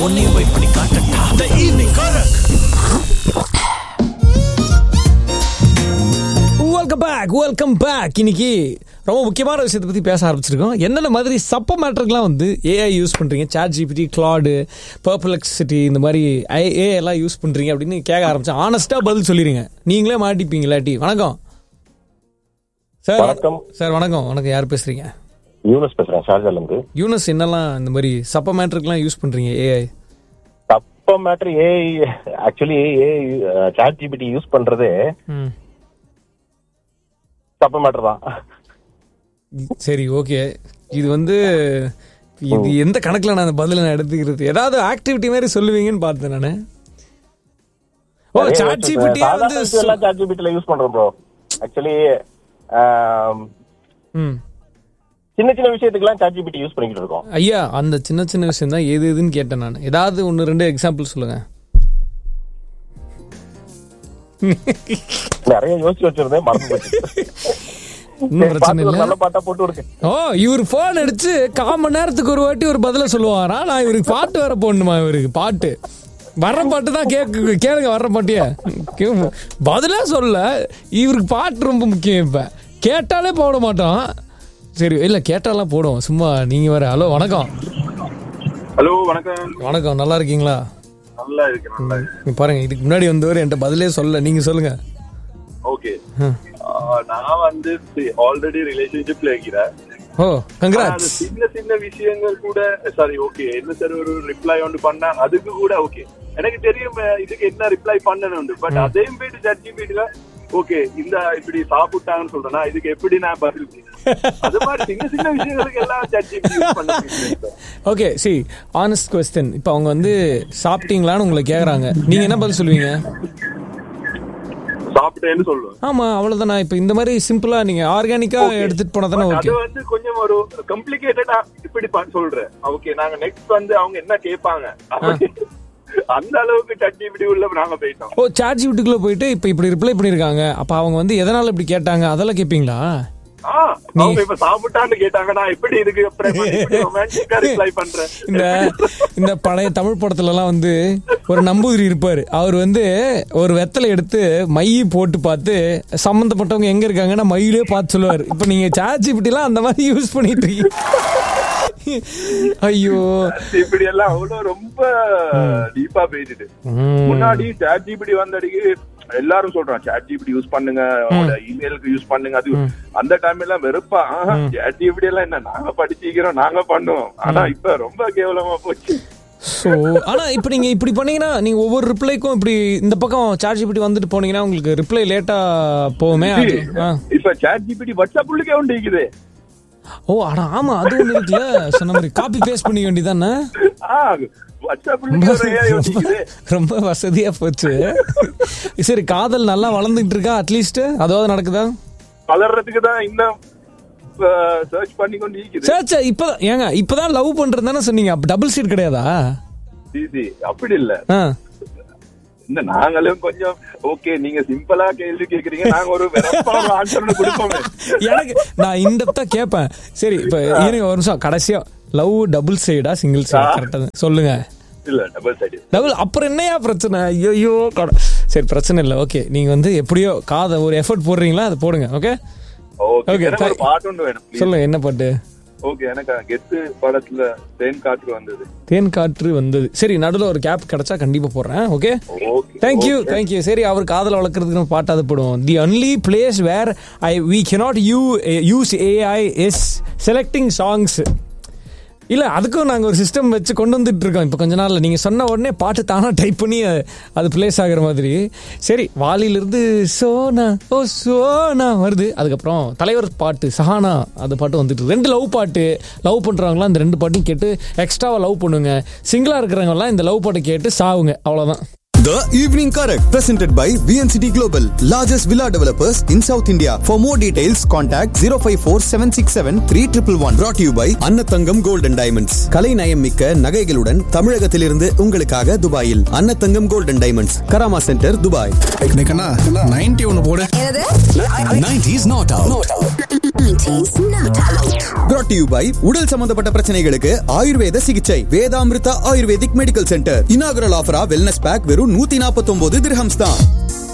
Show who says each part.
Speaker 1: உன்னையும் போய் பண்ணி காட்டட்டா த ஈவினிங் கரக்
Speaker 2: வெல்கம் பேக் வெல்கம் பேக் இன்னைக்கு ரொம்ப முக்கியமான விஷயத்தை பற்றி பேச ஆரம்பிச்சிருக்கோம் என்னென்ன மாதிரி சப்ப மேட்டருக்குலாம் வந்து ஏஐ யூஸ் பண்ணுறீங்க சாட் ஜிபிடி கிளாடு பர்பிளெக்சிட்டி இந்த மாதிரி ஏஐ எல்லாம் யூஸ் பண்ணுறீங்க அப்படின்னு கேட்க ஆரம்பிச்சேன் ஆனஸ்ட்டாக பதில் சொல்லிடுங்க நீங்களே மாட்டிப்பீங்க இல்லாட்டி வணக்கம் சார்
Speaker 3: வணக்கம்.
Speaker 2: சார் வணக்கம் வணக்கம் யார் பேசுகிறீங்க
Speaker 3: யூனஸ் பேசுறேன் ஷார்ஜால இருந்து
Speaker 2: யூனஸ் என்னெல்லாம் இந்த மாதிரி சப்ப மேட்டருக்குலாம் யூஸ் பண்ணுறீங்க ஏஐ
Speaker 3: தப்ப matter AI actually AI chat GPT use பண்றது
Speaker 2: ம்
Speaker 3: தப்ப மேட்டர் தான்
Speaker 2: சரி ஓகே இது வந்து இது எந்த கணக்குல நான் அந்த பதில நான் எடுத்துக்கிறது ஏதாவது ஆக்டிவிட்டி மாதிரி சொல்லுவீங்கன்னு பார்த்தேன் நானு ஓ சாட் ஜிபிடியே வந்து
Speaker 3: எல்லாம் சாட் ஜிபிடில யூஸ் பண்றோம் ப்ரோ ஆக்சுவலி
Speaker 2: ம்
Speaker 3: சின்ன சின்ன விஷயத்துக்குலாம் சாட் ஜிபிடி யூஸ் பண்ணிக்கிட்டு இருக்கோம்
Speaker 2: ஐயா அந்த சின்ன சின்ன விஷயம் தான் எது எதுன்னு கேட்டேன் நான் ஏதாவது ஒன்று ரெண்டு எக்ஸாம்பிள் சொல்லுங்க
Speaker 3: நிறைய யோசிச்சு வச்சிருந்தேன் மறந்து போச்சு
Speaker 2: ஒன்றும்
Speaker 3: சரி,
Speaker 2: பிரச்சனை
Speaker 3: பார்த்து ஒரு
Speaker 2: இல்லை
Speaker 3: நல்ல பாட்டா போட்டு விடுங்க
Speaker 2: ஓ இவர் ஃபோன் அடிச்சு கால் மணி நேரத்துக்கு ஒரு வாட்டி ஒரு பதில சொல்லுவாரா நான் இவருக்கு பாட்டு வேற போடணுமா இவருக்கு பாட்டு வர்ற பாட்டு தான் கேட்க கேளுங்க வர்ற பாட்டிய பதிலே சொல்ல இவருக்கு பாட்டு ரொம்ப முக்கியம் இப்ப கேட்டாலே போட மாட்டோம் சரி இல்ல கேட்டாலாம் போடுவோம் சும்மா நீங்க வேற ஹலோ வணக்கம்
Speaker 4: ஹலோ வணக்கம்
Speaker 2: வணக்கம் நல்லா இருக்கீங்களா
Speaker 4: நல்லா இருக்கு நல்லா இருக்கு
Speaker 2: இங்க பாருங்க இதுக்கு முன்னாடி வந்தவர் என்கிட்ட பதிலே சொல்ல நீங்க சொல்லுங்க
Speaker 4: ஓகே
Speaker 2: ம்.
Speaker 4: நான் வந்து ஆல்ரெடி ரிலேஷன்ஷிப்ல இருக்கிறேன்
Speaker 2: ஓ
Speaker 4: ஆனா, அது
Speaker 2: கங்க்ராட்ஸ்
Speaker 4: சின்ன சின்ன விஷயங்கள் கூட சாரி ஓகே என்ன சார் ஒரு ரிப்ளை ஒன்று பண்ணா அதுக்கு கூட ஓகே எனக்கு தெரியும் அஹ், இதுக்கு என்ன ரிப்ளை பண்ணணும் பட் அதையும் போயிட்டு ஜட்ஜி போயிட்டு ஓகே இந்த இப்படி சாப்பிட்டாங்கன்னு சொல்றேன்னா இதுக்கு எப்படி நான் பதில் அது மாதிரி சின்ன சின்ன விஷயங்களுக்கு எல்லாம் ஜட்ஜி பண்ண முடியும்.
Speaker 2: ஓகே சி ஆனஸ்ட் கொஸ்டின் இப்போ அவங்க வந்து சாப்பிட்டீங்களான்னு உங்களை கேக்குறாங்க நீங்க என்ன பதில் சொல்லுவீங்க
Speaker 4: சாப்பிட்டேன்னு சொல்லுவேன்
Speaker 2: ஆமா அவ்வளவுதானா இப்போ இந்த மாதிரி சிம்பிளா நீங்க ஆர்கானிக்கா எடுத்துட்டு போனா தானே
Speaker 4: But
Speaker 2: ஓகே
Speaker 4: அது வந்து கொஞ்சம் ஒரு கம்ப்ளிகேட்டடா இப்படி ப- சொல்றேன் ஓகே நாங்க நெக்ஸ்ட் வந்து அவங்க என்ன கேட்பாங்க அந்த அளவுக்கு சட்னி இப்படி உள்ள நாங்க போயிட்டோம்
Speaker 2: ஓ சாட் ஜிபிட்டுக்குள்ள போயிட்டு இப்போ இப்படி ரிப்ளை பண்ணிருக்காங்க அப்ப அவங்க வந்து எதனால இப்படி கேட்டாங்க அதெல்லாம் கேட்பீங்களா
Speaker 4: ஆ, அவங்க இப்ப சாப்பிட்டான்னு கேட்டாங்க நான் எப்படி இதுக்கு ரொமான்டிக்கா ரிப்ளை பண்றேன்
Speaker 2: இந்த இந்த பழைய தமிழ் படத்துல எல்லாம் வந்து ஒரு நம்பூதிரி இருப்பாரு அவர் வந்து ஒரு வெத்தலை எடுத்து மை போட்டு பார்த்து சம்பந்தப்பட்டவங்க எங்க இருக்காங்கன்னா மையிலே பார்த்து சொல்லுவாரு இப்போ நீங்க சாட் ஜிபிட்டிலாம் அந்த மாதிரி யூஸ் பண்ணிட்டு இருக்கீங்க ஐயோ
Speaker 4: இப்படி எல்லாம் அவ்வளவு ரொம்ப டீப்பா போயிட்டு
Speaker 2: ம்.
Speaker 4: முன்னாடி சாட் ஜிபிடி வந்தடிக்கு எல்லாரும் சொல்றான் சாட் ஜிபிடி யூஸ் பண்ணுங்க உங்களோட இமெயிலுக்கு யூஸ் பண்ணுங்க அது அந்த டைம் எல்லாம் வெறுப்பா சாட் ஜிபிடி எல்லாம் என்ன நாங்க படிச்சிக்கிறோம் நாங்க பண்ணுவோம் ஆனா இப்ப ரொம்ப கேவலமா போச்சு
Speaker 2: ஸோ ஆனா இப்போ நீங்க இப்படி பண்ணீங்கன்னா நீங்க ஒவ்வொரு ரிப்ளைக்கும் இப்படி இந்த பக்கம் சார்ஜ் ஜிபிடி வந்துட்டு போனீங்கன்னா உங்களுக்கு ரிப்ளை லேட்டா போகுமே அது ஆ.
Speaker 4: இப்ப சாட் ஜிபிடி வாட்ஸ்அப் உள்ளுக்கே உண்டு இருக்குது
Speaker 2: ஓ அட ஆமா அது ஒண்ணு இருக்குல்ல சொன்ன மாதிரி காப்பி பேஸ்ட் பண்ணிக்க வேண்டியதானே
Speaker 4: ஆ வாட்ஸ்அப் உள்ளுக்கே ஒரு AI ஒட்டிக்குது
Speaker 2: ரொம்ப வசதியா போச்சு சரி காதல் நல்லா வளர்ந்துட்டு இருக்கா அட்லீஸ்ட் அதாவது நடக்குதா
Speaker 4: வளர்றதுக்கு தான் இன்னும் சர்ச் பண்ணி கொண்டு இருக்குது
Speaker 2: சே சே இப்பதான் ஏங்க இப்பதான் லவ் பண்றது தானே சொன்னீங்க அப்ப டபுள் சீட் கிடையாதா
Speaker 4: ஈஸி அப்படி இல்ல
Speaker 2: ஆ
Speaker 4: இந்த நாங்களும் கொஞ்சம் ஓகே நீங்க சிம்பிளா கேள்வி கேக்குறீங்க நாங்க ஒரு வெறப்பான ஆன்சர் கொடுப்போமே
Speaker 2: எனக்கு நான் இந்த கேட்பேன் சரி இப்ப இருங்க ஒரு நிமிஷம் கடைசியா லவ் டபுள் சைடா சிங்கிள் சைடா கரெக்டா சொல்லுங்க
Speaker 4: இல்ல டபுள் சைடு
Speaker 2: டபுள் அப்புறம் என்னையா பிரச்சனை ஐயோ சரி பிரச்சனை இல்லை ஓகே நீங்க வந்து எப்படியோ காதை ஒரு எஃபர்ட் போடுறீங்களா அதை போடுங்க ஓகே
Speaker 4: ஓகே
Speaker 2: Okay,
Speaker 4: எனக்கு ஒரு
Speaker 2: thank-
Speaker 4: பாட்டு ஒன்று வேணும் please.
Speaker 2: சொல்லுங்க என்ன பாட்டு
Speaker 4: ஓகே எனக்கு கெத்து படத்துல தேன் காற்று வந்தது
Speaker 2: தேன் காற்று வந்தது சரி நடுவில் ஒரு கேப் கிடைச்சா கண்டிப்பா போடுறேன் ஓகே
Speaker 4: ஓகே
Speaker 2: தேங்க்யூ தேங்க்யூ சரி அவர் காதல வளர்க்கறதுக்கு நம்ம பாட்டாது போடுவோம் the only place where I we cannot you use AI is selecting songs இல்ல அதுக்கும் நாங்க ஒரு சிஸ்டம் வச்சு கொண்டு வந்துட்டு இருக்கோம் இப்போ கொஞ்ச நாள்ல நீங்க சொன்ன உடனே பாட்டு தானா டைப் பண்ணி அஹ், அது பிளேஸ் ஆகுற மாதிரி சரி வாலியிலிருந்து சோனா ஓ சோனா வருது அதுக்கப்புறம் தலைவர் பாட்டு சஹானா அது பாட்டு வந்துட்டு இருக்கு. ரெண்டு லவ் பாட்டு லவ் பண்றவங்களாம் இந்த ரெண்டு பாட்டையும் கேட்டு எக்ஸ்ட்ராவா லவ் பண்ணுங்க சிங்கிளா இருக்கிறவங்க எல்லாம் இந்த லவ் பாட்டை கேட்டு சாவுங்க அவ்வளவுதான்
Speaker 5: The Evening Correct, presented by VNCT Global, largest villa developers in South India. For more details, contact 054 767 3111. Brought to you by அன்னத்தங்கம் Gold and Diamonds. கலை நயம் மிக்க நகைகளுடன் தமிழகத்திலிருந்து உங்களுக்காக துபாயில் Annathangam Gold and Diamonds, Karama centre Dubai
Speaker 1: ninety ஒன்னு போடு
Speaker 6: என்னது
Speaker 5: 90s not out.
Speaker 6: 90s not out.
Speaker 5: brought to you by உடல் சம்பந்தப்பட்ட பிரச்சனைகளுக்கு ஆயுர்வேத சிகிச்சை Vedamrutha ayurvedic medical centre inaugural ஆஃபரா வெல்னஸ் பேக் வெறும் நூத்தி நாற்பத்தி ஒன்பது திரஹம்ஸ் தான்